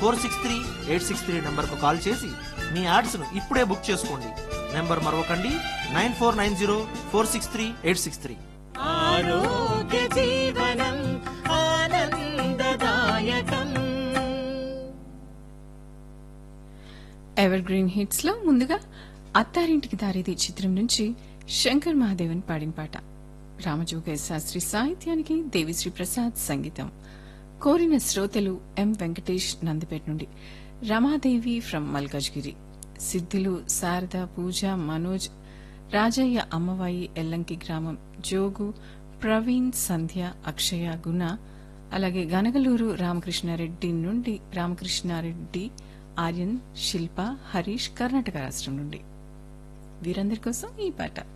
four six three eight six three నంబర్కు call చేసి మీ యాడ్స్ను ఇప్పుడే బుక్ చేసుకోండి నెంబర్ మరొకండి nine four nine zero four six three eight six three ఆరోగ్య జీవనం ఆనందదాయకం ఎవర్ గ్రీన్ హిట్స్ లో ముందుగా అత్తారింటికి దారిది చిత్రం నుంచి శంకర్ మహాదేవన్ పాడిన పాట రామజోగ శాస్త్రి సాహిత్యానికి దేవిశ్రీ ప్రసాద్ సంగీతం కోరిన శ్రోతలు ఎం వెంకటేష్ నందిపేట నుండి రమాదేవి ఫ్రమ్ మల్కాజ్గిరి సిద్ధులు శారద పూజ మనోజ్ రాజయ్య అమ్మవాయి ఎల్లంకి గ్రామం జోగు ప్రవీణ్ సంధ్య అక్షయ గుణ అలాగే గనగలూరు రామకృష్ణారెడ్డి నుండి రామకృష్ణారెడ్డి ఆర్యన్ శిల్ప హరీష్ కర్ణాటక రాష్ట్రం నుండి వీరందరి కోసం ఈ పాట